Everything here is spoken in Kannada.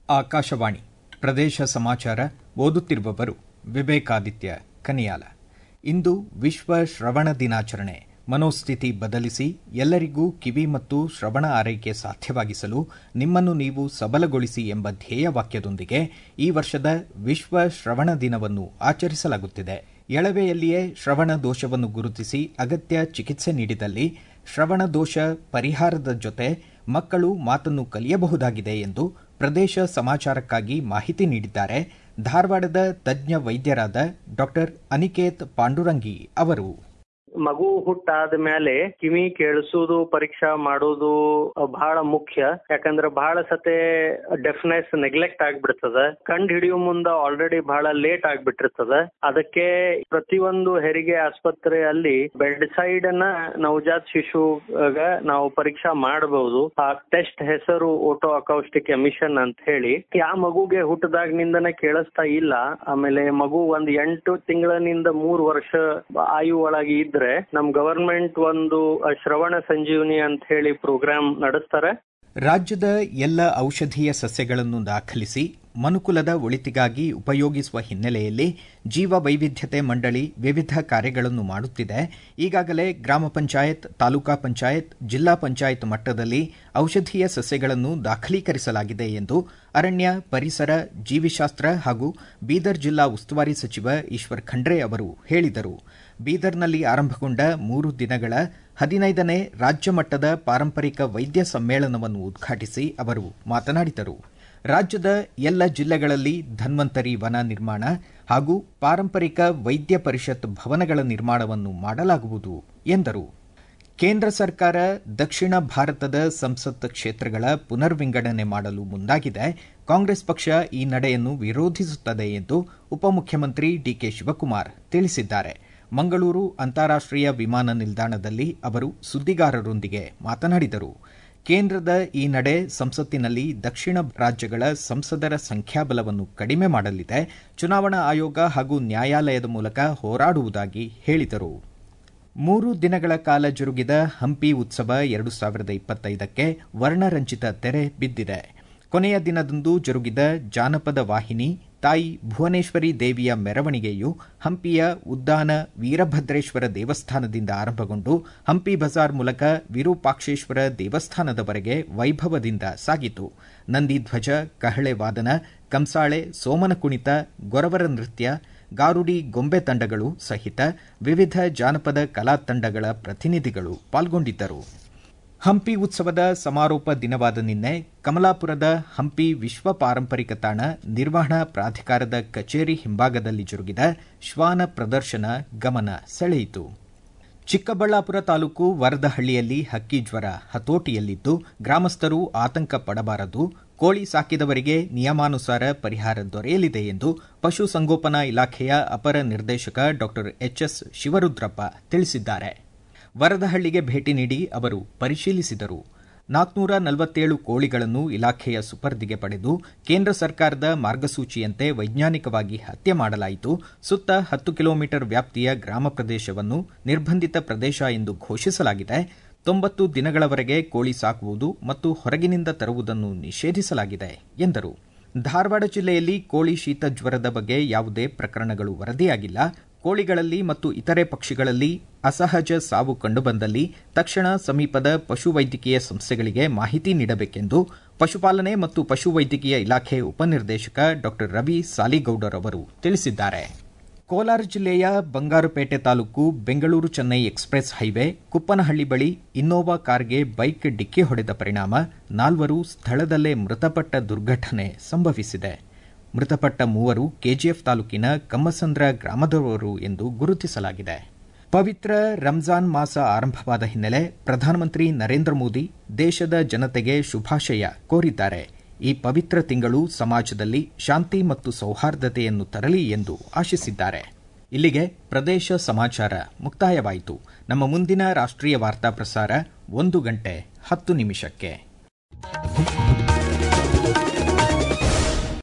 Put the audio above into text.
ಆಕಾಶವಾಣಿ ಪ್ರದೇಶ ಸಮಾಚಾರ ಓದುತ್ತಿರುವವರು ವಿವೇಕಾದಿತ್ಯ ಕನಿಯಾಲ ಇಂದು ವಿಶ್ವ ಶ್ರವಣ ದಿನಾಚರಣೆ ಮನೋಸ್ಥಿತಿ ಬದಲಿಸಿ ಎಲ್ಲರಿಗೂ ಕಿವಿ ಮತ್ತು ಶ್ರವಣ ಆರೈಕೆ ಸಾಧ್ಯವಾಗಿಸಲು ನಿಮ್ಮನ್ನು ನೀವು ಸಬಲಗೊಳಿಸಿ ಎಂಬ ಧ್ಯೇಯವಾಕ್ಯದೊಂದಿಗೆ ಈ ವರ್ಷದ ವಿಶ್ವ ಶ್ರವಣ ದಿನವನ್ನು ಆಚರಿಸಲಾಗುತ್ತಿದೆ ಎಳವೆಯಲ್ಲಿಯೇ ಶ್ರವಣ ದೋಷವನ್ನು ಗುರುತಿಸಿ ಅಗತ್ಯ ಚಿಕಿತ್ಸೆ ನೀಡಿದಲ್ಲಿ ಶ್ರವಣ ದೋಷ ಪರಿಹಾರದ ಜೊತೆ ಮಕ್ಕಳು ಮಾತನ್ನು ಕಲಿಯಬಹುದಾಗಿದೆ ಎಂದು ಪ್ರದೇಶ ಸಮಾಚಾರಕ್ಕಾಗಿ ಮಾಹಿತಿ ನೀಡಿದ್ದಾರೆ ಧಾರವಾಡದ ತಜ್ಞ ವೈದ್ಯರಾದ ಡಾ ಅನಿಕೇತ್ ಪಾಂಡುರಂಗಿ ಅವರು ಮಗು ಹುಟ್ಟಾದ ಮೇಲೆ ಕಿವಿ ಕೇಳಿಸೋದು ಪರೀಕ್ಷಾ ಮಾಡೋದು ಬಹಳ ಮುಖ್ಯ ಯಾಕಂದ್ರೆ ಬಹಳ ಸತೆ ಡೆಫ್ನೆಸ್ ನೆಗ್ಲೆಕ್ಟ್ ಆಗ್ಬಿಡ್ತದ ಕಂಡು ಹಿಡಿಯೋ ಮುಂದ ಆಲ್ರೆಡಿ ಬಹಳ ಲೇಟ್ ಆಗ್ಬಿಟ್ಟಿರ್ತದ ಅದಕ್ಕೆ ಪ್ರತಿಯೊಂದು ಹೆರಿಗೆ ಆಸ್ಪತ್ರೆಯಲ್ಲಿ ಬೆಡ್ ಸೈಡ್ ನ ನವಜಾತ್ ಶಿಶುಗ ನಾವು ಪರೀಕ್ಷಾ ಮಾಡಬಹುದು ಆ ಟೆಸ್ಟ್ ಹೆಸರು ಓಟೋ ಅಕೌಸ್ಟಿಕ್ ಎಮಿಷನ್ ಅಂತ ಹೇಳಿ ಆ ಮಗುಗೆ ಹುಟ್ಟದಾಗ್ನಿಂದನೇ ಕೇಳಿಸ್ತಾ ಇಲ್ಲ ಆಮೇಲೆ ಮಗು ಒಂದ್ ಎಂಟು ತಿಂಗಳಿನಿಂದ ಮೂರು ವರ್ಷ ಆಯು ಒಳಗೆ ಇದ್ರೆ ನಮ್ ಗವರ್ಮೆಂಟ್ ಒಂದು ಶ್ರವಣ ಸಂಜೀವನಿ ಅಂತ ಹೇಳಿ ಪ್ರೋಗ್ರಾಮ್ ನಡೆಸ್ತಾರೆ ರಾಜ್ಯದ ಎಲ್ಲ ಔಷಧೀಯ ಸಸ್ಯಗಳನ್ನು ದಾಖಲಿಸಿ ಮನುಕುಲದ ಒಳಿತಿಗಾಗಿ ಉಪಯೋಗಿಸುವ ಹಿನ್ನೆಲೆಯಲ್ಲಿ ಜೀವ ವೈವಿಧ್ಯತೆ ಮಂಡಳಿ ವಿವಿಧ ಕಾರ್ಯಗಳನ್ನು ಮಾಡುತ್ತಿದೆ ಈಗಾಗಲೇ ಗ್ರಾಮ ಪಂಚಾಯತ್ ತಾಲೂಕಾ ಪಂಚಾಯತ್ ಜಿಲ್ಲಾ ಪಂಚಾಯತ್ ಮಟ್ಟದಲ್ಲಿ ಔಷಧೀಯ ಸಸ್ಯಗಳನ್ನು ದಾಖಲೀಕರಿಸಲಾಗಿದೆ ಎಂದು ಅರಣ್ಯ ಪರಿಸರ ಜೀವಿಶಾಸ್ತ್ರ ಹಾಗೂ ಬೀದರ್ ಜಿಲ್ಲಾ ಉಸ್ತುವಾರಿ ಸಚಿವ ಈಶ್ವರ್ ಖಂಡ್ರೆ ಅವರು ಹೇಳಿದರು ಬೀದರ್ನಲ್ಲಿ ಆರಂಭಗೊಂಡ ಮೂರು ದಿನಗಳ ಹದಿನೈದನೇ ರಾಜ್ಯ ಮಟ್ಟದ ಪಾರಂಪರಿಕ ವೈದ್ಯ ಸಮ್ಮೇಳನವನ್ನು ಉದ್ಘಾಟಿಸಿ ಅವರು ಮಾತನಾಡಿದರು ರಾಜ್ಯದ ಎಲ್ಲ ಜಿಲ್ಲೆಗಳಲ್ಲಿ ಧನ್ವಂತರಿ ವನ ನಿರ್ಮಾಣ ಹಾಗೂ ಪಾರಂಪರಿಕ ವೈದ್ಯ ಪರಿಷತ್ ಭವನಗಳ ನಿರ್ಮಾಣವನ್ನು ಮಾಡಲಾಗುವುದು ಎಂದರು ಕೇಂದ್ರ ಸರ್ಕಾರ ದಕ್ಷಿಣ ಭಾರತದ ಸಂಸತ್ ಕ್ಷೇತ್ರಗಳ ಪುನರ್ವಿಂಗಡಣೆ ಮಾಡಲು ಮುಂದಾಗಿದೆ ಕಾಂಗ್ರೆಸ್ ಪಕ್ಷ ಈ ನಡೆಯನ್ನು ವಿರೋಧಿಸುತ್ತದೆ ಎಂದು ಉಪಮುಖ್ಯಮಂತ್ರಿ ಡಿಕೆ ಶಿವಕುಮಾರ್ ತಿಳಿಸಿದ್ದಾರೆ ಮಂಗಳೂರು ಅಂತಾರಾಷ್ಟೀಯ ವಿಮಾನ ನಿಲ್ದಾಣದಲ್ಲಿ ಅವರು ಸುದ್ದಿಗಾರರೊಂದಿಗೆ ಮಾತನಾಡಿದರು ಕೇಂದ್ರದ ಈ ನಡೆ ಸಂಸತ್ತಿನಲ್ಲಿ ದಕ್ಷಿಣ ರಾಜ್ಯಗಳ ಸಂಸದರ ಸಂಖ್ಯಾಬಲವನ್ನು ಕಡಿಮೆ ಮಾಡಲಿದೆ ಚುನಾವಣಾ ಆಯೋಗ ಹಾಗೂ ನ್ಯಾಯಾಲಯದ ಮೂಲಕ ಹೋರಾಡುವುದಾಗಿ ಹೇಳಿದರು ಮೂರು ದಿನಗಳ ಕಾಲ ಜರುಗಿದ ಹಂಪಿ ಉತ್ಸವ ಎರಡು ಸಾವಿರದ ಇಪ್ಪತ್ತೈದಕ್ಕೆ ವರ್ಣರಂಜಿತ ತೆರೆ ಬಿದ್ದಿದೆ ಕೊನೆಯ ದಿನದಂದು ಜರುಗಿದ ಜಾನಪದ ವಾಹಿನಿ ತಾಯಿ ಭುವನೇಶ್ವರಿ ದೇವಿಯ ಮೆರವಣಿಗೆಯು ಹಂಪಿಯ ಉದ್ದಾನ ವೀರಭದ್ರೇಶ್ವರ ದೇವಸ್ಥಾನದಿಂದ ಆರಂಭಗೊಂಡು ಹಂಪಿ ಬಜಾರ್ ಮೂಲಕ ವಿರೂಪಾಕ್ಷೇಶ್ವರ ದೇವಸ್ಥಾನದವರೆಗೆ ವೈಭವದಿಂದ ಸಾಗಿತು ನಂದಿಧ್ವಜ ಕಹಳೆ ವಾದನ ಕಂಸಾಳೆ ಸೋಮನ ಕುಣಿತ ಗೊರವರ ನೃತ್ಯ ಗಾರುಡಿ ಗೊಂಬೆ ತಂಡಗಳು ಸಹಿತ ವಿವಿಧ ಜಾನಪದ ಕಲಾ ತಂಡಗಳ ಪ್ರತಿನಿಧಿಗಳು ಪಾಲ್ಗೊಂಡಿದ್ದರು ಹಂಪಿ ಉತ್ಸವದ ಸಮಾರೋಪ ದಿನವಾದ ನಿನ್ನೆ ಕಮಲಾಪುರದ ಹಂಪಿ ವಿಶ್ವ ಪಾರಂಪರಿಕ ತಾಣ ನಿರ್ವಹಣಾ ಪ್ರಾಧಿಕಾರದ ಕಚೇರಿ ಹಿಂಭಾಗದಲ್ಲಿ ಜರುಗಿದ ಶ್ವಾನ ಪ್ರದರ್ಶನ ಗಮನ ಸೆಳೆಯಿತು ಚಿಕ್ಕಬಳ್ಳಾಪುರ ತಾಲೂಕು ವರದಹಳ್ಳಿಯಲ್ಲಿ ಹಕ್ಕಿ ಜ್ವರ ಹತೋಟಿಯಲ್ಲಿದ್ದು ಗ್ರಾಮಸ್ಥರು ಆತಂಕ ಪಡಬಾರದು ಕೋಳಿ ಸಾಕಿದವರಿಗೆ ನಿಯಮಾನುಸಾರ ಪರಿಹಾರ ದೊರೆಯಲಿದೆ ಎಂದು ಪಶುಸಂಗೋಪನಾ ಇಲಾಖೆಯ ಅಪರ ನಿರ್ದೇಶಕ ಡಾ ಎಚ್ಎಸ್ ಶಿವರುದ್ರಪ್ಪ ತಿಳಿಸಿದ್ದಾರೆ ವರದಹಳ್ಳಿಗೆ ಭೇಟಿ ನೀಡಿ ಅವರು ಪರಿಶೀಲಿಸಿದರು ನಾಲ್ಕನೂರ ನಲವತ್ತೇಳು ಕೋಳಿಗಳನ್ನು ಇಲಾಖೆಯ ಸುಪರ್ದಿಗೆ ಪಡೆದು ಕೇಂದ್ರ ಸರ್ಕಾರದ ಮಾರ್ಗಸೂಚಿಯಂತೆ ವೈಜ್ಞಾನಿಕವಾಗಿ ಹತ್ಯೆ ಮಾಡಲಾಯಿತು ಸುತ್ತ ಹತ್ತು ಕಿಲೋಮೀಟರ್ ವ್ಯಾಪ್ತಿಯ ಗ್ರಾಮ ಪ್ರದೇಶವನ್ನು ನಿರ್ಬಂಧಿತ ಪ್ರದೇಶ ಎಂದು ಘೋಷಿಸಲಾಗಿದೆ ತೊಂಬತ್ತು ದಿನಗಳವರೆಗೆ ಕೋಳಿ ಸಾಕುವುದು ಮತ್ತು ಹೊರಗಿನಿಂದ ತರುವುದನ್ನು ನಿಷೇಧಿಸಲಾಗಿದೆ ಎಂದರು ಧಾರವಾಡ ಜಿಲ್ಲೆಯಲ್ಲಿ ಕೋಳಿ ಶೀತ ಜ್ವರದ ಬಗ್ಗೆ ಯಾವುದೇ ಪ್ರಕರಣಗಳು ವರದಿಯಾಗಿಲ್ಲ ಕೋಳಿಗಳಲ್ಲಿ ಮತ್ತು ಇತರೆ ಪಕ್ಷಿಗಳಲ್ಲಿ ಅಸಹಜ ಸಾವು ಕಂಡುಬಂದಲ್ಲಿ ತಕ್ಷಣ ಸಮೀಪದ ಪಶುವೈದ್ಯಕೀಯ ಸಂಸ್ಥೆಗಳಿಗೆ ಮಾಹಿತಿ ನೀಡಬೇಕೆಂದು ಪಶುಪಾಲನೆ ಮತ್ತು ಪಶುವೈದ್ಯಕೀಯ ಇಲಾಖೆ ಉಪನಿರ್ದೇಶಕ ಡಾ ರವಿ ಸಾಲಿಗೌಡರ್ ಅವರು ತಿಳಿಸಿದ್ದಾರೆ ಕೋಲಾರ ಜಿಲ್ಲೆಯ ಬಂಗಾರುಪೇಟೆ ತಾಲೂಕು ಬೆಂಗಳೂರು ಚೆನ್ನೈ ಎಕ್ಸ್ಪ್ರೆಸ್ ಹೈವೇ ಕುಪ್ಪನಹಳ್ಳಿ ಬಳಿ ಇನ್ನೋವಾ ಕಾರ್ಗೆ ಬೈಕ್ ಡಿಕ್ಕಿ ಹೊಡೆದ ಪರಿಣಾಮ ನಾಲ್ವರು ಸ್ಥಳದಲ್ಲೇ ಮೃತಪಟ್ಟ ದುರ್ಘಟನೆ ಸಂಭವಿಸಿದೆ ಮೃತಪಟ್ಟ ಮೂವರು ಕೆಜಿಎಫ್ ತಾಲೂಕಿನ ಕಮ್ಮಸಂದ್ರ ಗ್ರಾಮದವರು ಎಂದು ಗುರುತಿಸಲಾಗಿದೆ ಪವಿತ್ರ ರಂಜಾನ್ ಮಾಸ ಆರಂಭವಾದ ಹಿನ್ನೆಲೆ ಪ್ರಧಾನಮಂತ್ರಿ ನರೇಂದ್ರ ಮೋದಿ ದೇಶದ ಜನತೆಗೆ ಶುಭಾಶಯ ಕೋರಿದ್ದಾರೆ ಈ ಪವಿತ್ರ ತಿಂಗಳು ಸಮಾಜದಲ್ಲಿ ಶಾಂತಿ ಮತ್ತು ಸೌಹಾರ್ದತೆಯನ್ನು ತರಲಿ ಎಂದು ಆಶಿಸಿದ್ದಾರೆ ಇಲ್ಲಿಗೆ ಪ್ರದೇಶ ಸಮಾಚಾರ ಮುಕ್ತಾಯವಾಯಿತು ನಮ್ಮ ಮುಂದಿನ ರಾಷ್ಟ್ರೀಯ ವಾರ್ತಾ ಪ್ರಸಾರ ಒಂದು ಗಂಟೆ ಹತ್ತು ನಿಮಿಷಕ್ಕೆ